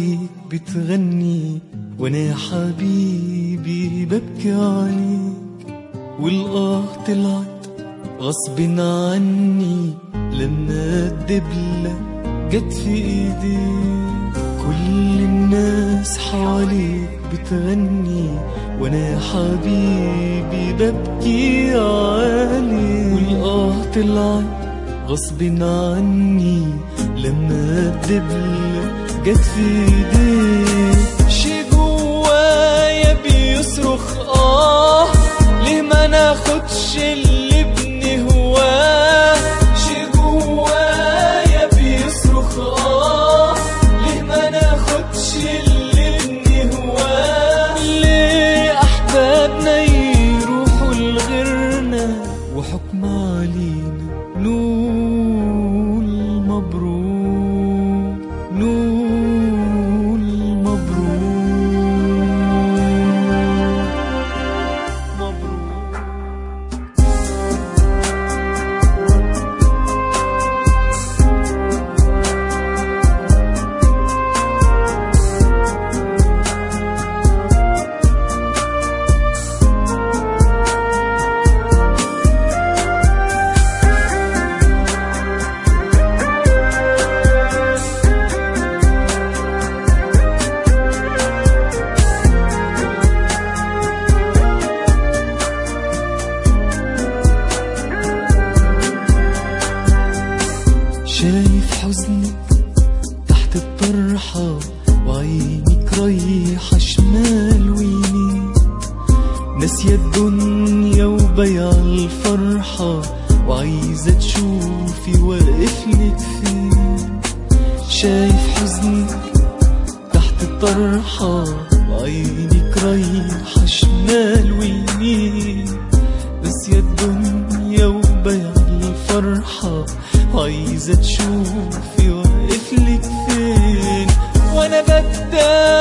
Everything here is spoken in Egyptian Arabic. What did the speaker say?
حواليك بتغني وانا يا حبيبي ببكي عليك والآه طلعت غصب عني لما الدبلة جت في ايديك كل الناس حواليك بتغني وانا يا حبيبي ببكي عليك والآه طلعت غصب عني لما الدبلة جت في ايديك شي جوايا بيصرخ اه ليه ما ناخدش اللي بنهواه شي جوايا بيصرخ اه ليه ما ناخدش اللي بنهواه ليه احبابنا يروحوا لغيرنا وحكم علينا نقول مبروك نقول مبروك مبروك شايف حزنك تحت الطرحة وعينك رايحة شمال ويمين ناسية الدنيا وبيع الفرحة وعايزة تشوفي واقفلك فين شايف حزنك تحت الطرحة وعينك رايحة شمال ويمين ناسية الدنيا وبيع الفرحة عايزة تشوفي واقفلك فين وانا بدال